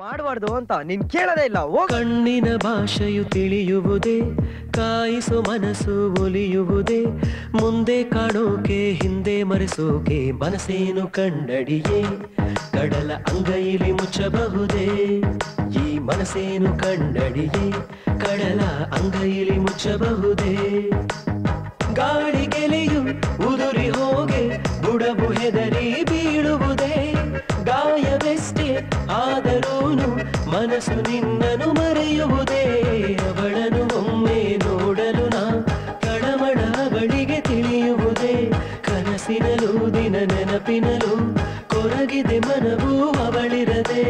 ಮಾಡಬಾರ್ದು ಅಂತ ನೀನ್ ಕೇಳೋದೇ ಇಲ್ಲ ಹೋಗ್ ಕಣ್ಣಿನ ಭಾಷೆಯು ತಿಳಿಯುವುದೇ ಕಾಯಿಸೋ ಮನಸ್ಸು ಒಲಿಯುವುದೇ ಮುಂದೆ ಕಾಣೋಕೆ ಹಿಂದೆ ಮರೆಸೋಕೆ ಮನಸ್ಸೇನು ಕಣ್ಣಡಿಯೇ ಕಡಲ ಅಂಗೈಲಿ ಮುಚ್ಚಬಹುದೇ ಈ ಮನಸ್ಸೇನು ಕಣ್ಣಡಿಯೇ ಕಡಲ ಅಂಗೈಲಿ ಮುಚ್ಚಬಹುದೇ ಗಾಳಿ ಗೆಲೆಯು ಉದುರಿ ಹೋಗೆ ಬುಡಬು ಹೆದರಿ ಬೀಳುವುದೇ ಗಾಯವೆಷ್ಟೇ ಆದರೂನು ಮನಸ್ಸು ನಿನ್ನನು ಮರೆಯುವುದೇ ಅವಳನು ಒಮ್ಮೆ ನೋಡಲು ನಾ ಕಳಮಳ ಬಳಿಗೆ ತಿಳಿಯುವುದೇ ಕನಸಿನಲು ದಿನ ನೆನಪಿನಲು ಕೊರಗಿದೆ ಮನವು ಅವಳಿರದೆ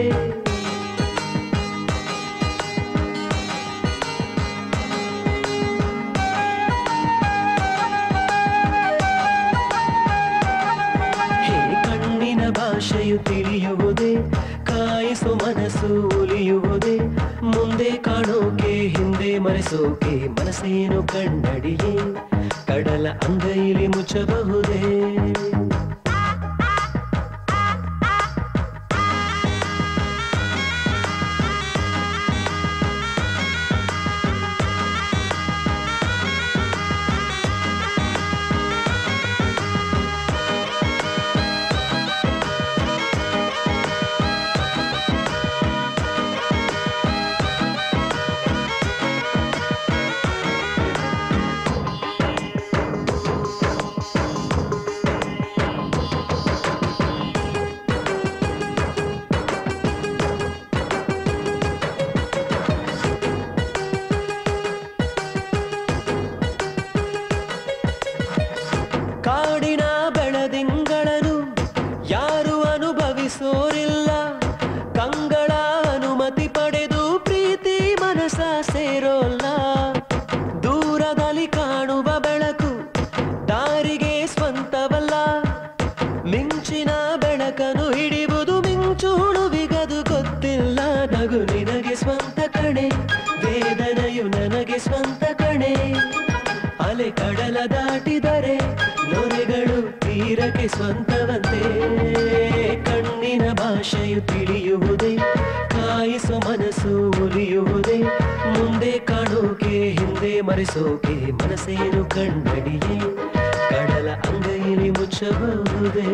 ಹೇ ಕಣ್ಣಿನ ಭಾಷೆಯು ತಿಳಿಯುವುದೇ ಕಾಯಿಸೋ ಮನಸ್ಸು ಒಲಿಯುವುದೇ ಮುಂದೆ ಕಾಣೋಕೆ ಹಿಂದೆ ಮರೆಸೋಕೆ ಮನಸ್ಸೇನು ಕಣ್ಣಡಿಯೇ ಕಡಲ ಅಂಗೈಲಿ ಮುಚ್ಚಬಹುದೇ ಕಾಡಿನ ಬೆಳದಿಂಗಳನು ಯಾರು ಅನುಭವಿಸೋರಿಲ್ಲ ಕಂಗಳ ಅನುಮತಿ ಪಡೆದು ಪ್ರೀತಿ ಮನಸ ಸೇರೋಲ್ಲ ದೂರದಲ್ಲಿ ಕಾಣುವ ಬೆಳಕು ದಾರಿಗೆ ಸ್ವಂತವಲ್ಲ ಮಿಂಚಿನ ಬೆಳಕನು ಹಿಡಿಯುವುದು ಮಿಂಚು ಹುಳುವಿಗದು ಗೊತ್ತಿಲ್ಲ ನಗು ನಿನಗೆ ಸ್ವಂತ ಕಣೆ ವೇದನೆಯು ನನಗೆ ಸ್ವಂತ ಕಣೆ ಅಲೆ ಕಡಲ ದಾಟಿದರೆ ನೊರೆಗಳು ತೀರಕ್ಕೆ ಸ್ವಂತವಂತೆ ಕಣ್ಣಿನ ಭಾಷೆಯು ತಿಳಿಯುವುದೇ ಕಾಯಿಸೋ ಮನಸ್ಸು ಒಲಿಯುವುದೇ ಮುಂದೆ ಕಾಣೋಕೆ ಹಿಂದೆ ಮರೆಸೋಕೆ ಮನಸ್ಸೇನು ಕಣ್ಣಡಿಯೇ ಕಡಲ ಅಂಗೈಲಿ ಮುಚ್ಚಬಹುದೇ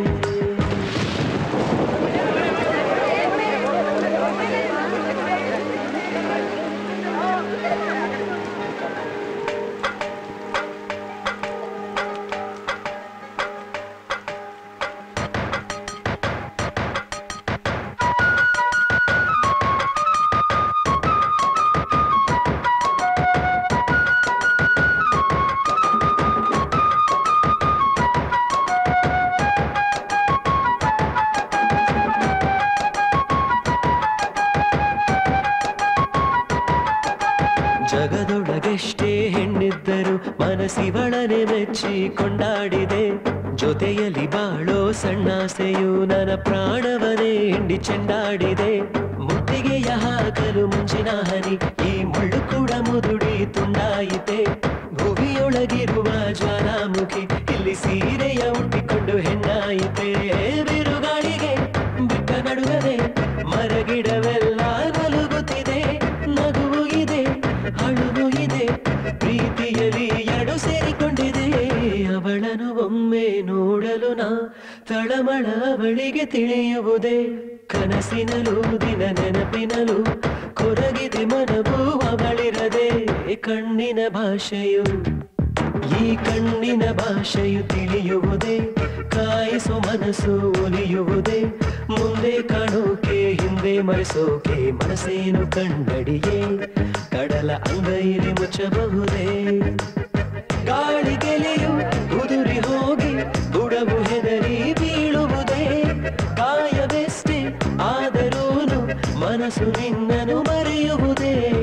ಜಗದೊಳಗೆಷ್ಟೇ ಹೆಣ್ಣಿದ್ದರು ಮನಸ್ಸಿವಳನೆ ಮೆಚ್ಚಿ ಕೊಂಡಾಡಿದೆ ಜೊತೆಯಲ್ಲಿ ಬಾಳೋ ಸಣ್ಣಾಸೆಯು ನನ್ನ ಪ್ರಾಣವನೇ ಹಿಂಡಿ ಚೆಂಡಾಡಿದೆ ಮುತ್ತಿಗೆಯ ಹಾಕಲು ಮುಂಚಿನ ಹನಿ ಈ ಮುಳ್ಳು ಕೂಡ ಮುದುಡಿ ತುಂಡಾಯಿತೆ ಭುವಿಯೊಳಗಿರುವ ಜ್ವಾಲಾಮುಖಿ ಇಲ್ಲಿ ಸೀರೆಯ ಉಟ್ಟಿಕೊಂಡು ಹೆಣ್ಣಾಯಿತೆ ಬಿರುಗಾಳಿಗೆ ಬಿಟ್ಟ ನಡುಗದೆ ಮರಗಿಡವೆಲ್ಲ ನಲುಗುತ್ತಿದೆ ನಗುವು ಇದೆ ಅಳುವು ಇದೆ ಪ್ರೀತಿಯಲ್ಲಿ ಎಡು ಸೇರಿಕೊಂಡಿದೆ ಅವಳನು ಒಮ್ಮೆ ನೋಡಲು ನಾ ತಳಮಳ ಬಳಿಗೆ ತಿಳಿಯುವುದೇ ಕನಸಿನಲು ದಿನ ನೆನಪಿನಲು ಕೊರಗಿದೆ ಮನವು ಅವಳಿರದೆ ಕಣ್ಣಿನ ಭಾಷೆಯು ಈ ಕಣ್ಣಿನ ಭಾಷೆಯು ತಿಳಿಯುವುದೇ ಕಾಯಿಸೋ ಮನಸ್ಸು ಒಲಿಯುವುದೇ ಮುಂದೆ ಕಾಣೋಕೆ ಹಿಂದೆ ಮರೆಸೋಕೆ ಮನಸ್ಸೇನು ಕಣ್ಣಡಿಯೇ ಕಡಲ ಅಂಗೈಲಿ ಮುಚ್ಚಬಹುದೇ ಗಾಳಿ ಗೆಲೆಯು ಉದುರಿ ಹೋಗಿ ಬುಡವು ಹೆದರಿ ಬೀಳುವುದೇ ಕಾಯವೆಷ್ಟೇ ಆದರೂನು ಮನಸ್ಸು ನಿನ್ನನು ಮರೆಯುವುದೇ